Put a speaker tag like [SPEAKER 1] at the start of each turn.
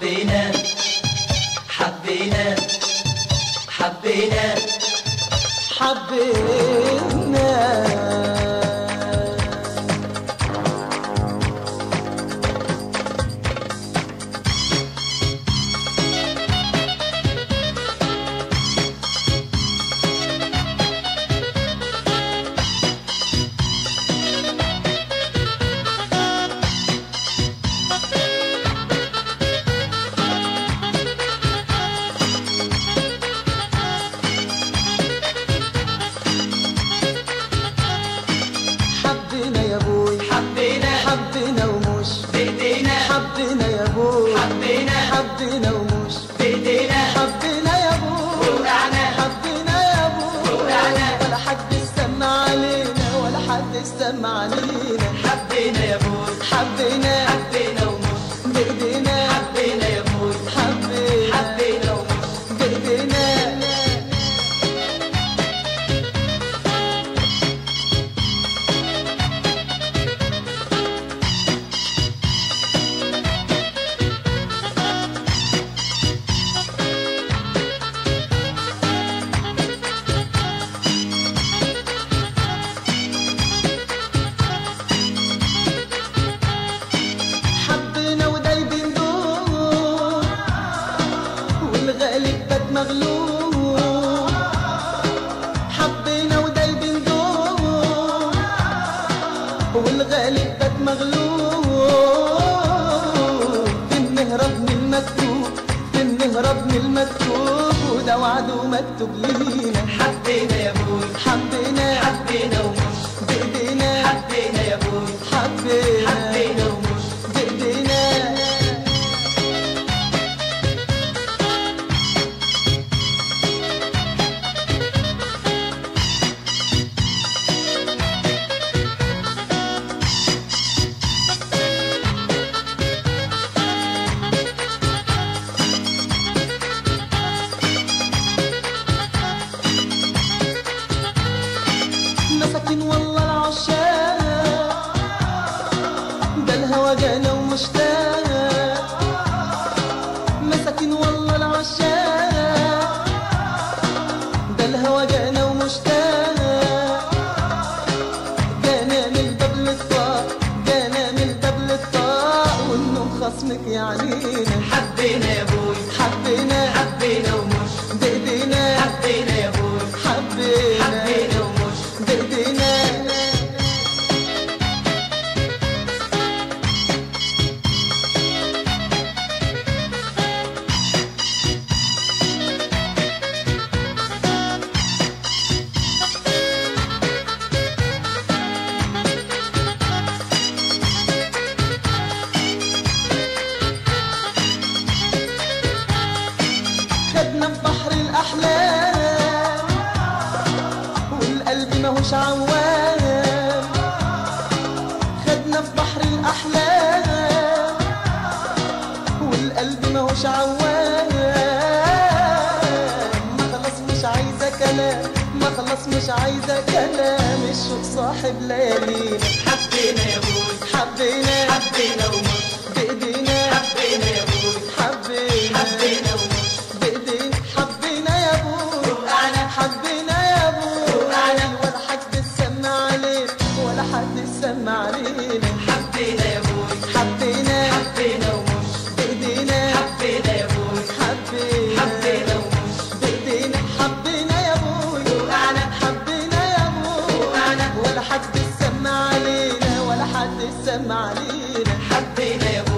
[SPEAKER 1] حبينا حبينا حبينا
[SPEAKER 2] حبينا حبينا يا ابوي
[SPEAKER 1] حبينا
[SPEAKER 2] حبينا ومش
[SPEAKER 1] بايدينا
[SPEAKER 2] حبينا يا ابوي
[SPEAKER 1] حبينا
[SPEAKER 2] حبينا ومش
[SPEAKER 1] بايدينا
[SPEAKER 2] حبينا يا ابوي
[SPEAKER 1] وقعنا
[SPEAKER 2] حبينا يا ابوي
[SPEAKER 1] وقعنا.
[SPEAKER 2] ولا حد استمع علينا ولا حد استمع علينا
[SPEAKER 1] حبينا يا بوي
[SPEAKER 2] حبينا
[SPEAKER 1] حبينا ومش
[SPEAKER 2] بايدينا
[SPEAKER 1] حبينا يا بوي
[SPEAKER 2] حبينا
[SPEAKER 1] حبينا ومش
[SPEAKER 2] بايدينا حبينا ودايبين دور والغالب بات مغلوب حبينا ودايبين دور والغالب بات مغلوب فين نهرب من المكتوب فين نهرب من المكتوب وده وعده مكتوب لينا
[SPEAKER 1] حبينا يا بوي
[SPEAKER 2] حبينا
[SPEAKER 1] حبينا ومش
[SPEAKER 2] بايدينا
[SPEAKER 1] حبينا يا بوي
[SPEAKER 2] حبينا
[SPEAKER 1] حبينا ومش
[SPEAKER 2] بايدينا مساكين والله العشاق ده الهوى جانا ومشتاق مساكين والله العشاق ده الهوى جانا ومشتاق جانا من الباب للطاق جانا من الباب للطاق والنوم خصمك يعنينا
[SPEAKER 1] حبينا يا بوي
[SPEAKER 2] حبينا
[SPEAKER 1] حبينا ومش
[SPEAKER 2] بايدينا
[SPEAKER 1] حبينا يا بوي
[SPEAKER 2] حبينا
[SPEAKER 1] حبينا ومش
[SPEAKER 2] بايدينا خدنا في بحر الأحلام والقلب ماهوش عوام خدنا في بحر الأحلام والقلب ماهوش عوام ما خلاص مش عايزة كلام ما خلاص مش عايزة كلام الشوق صاحب ليالينا
[SPEAKER 1] حبينا يا بوي
[SPEAKER 2] حبينا
[SPEAKER 1] حبينا ومش
[SPEAKER 2] بإيدينا
[SPEAKER 1] حبينا يا بوي
[SPEAKER 2] حبينا
[SPEAKER 1] حبينا ومش
[SPEAKER 2] بايدينا حبينا يا ابوي
[SPEAKER 1] وقعنا.
[SPEAKER 2] حبينا يا ابوي
[SPEAKER 1] وقعنا.
[SPEAKER 2] ولا حد سمع علينا ولا حد سمع علينا
[SPEAKER 1] حبينا يا بوي
[SPEAKER 2] حبينا
[SPEAKER 1] حبينا ومش
[SPEAKER 2] بايدينا
[SPEAKER 1] حبينا يا بوي
[SPEAKER 2] حبينا
[SPEAKER 1] حبينا ومش
[SPEAKER 2] بايدينا حبينا يا ابوي
[SPEAKER 1] وقعنا.
[SPEAKER 2] حبينا يا ابوي
[SPEAKER 1] وقعنا.
[SPEAKER 2] ولا حد سمع علينا ولا حد سمع علينا
[SPEAKER 1] حبينا يا بوي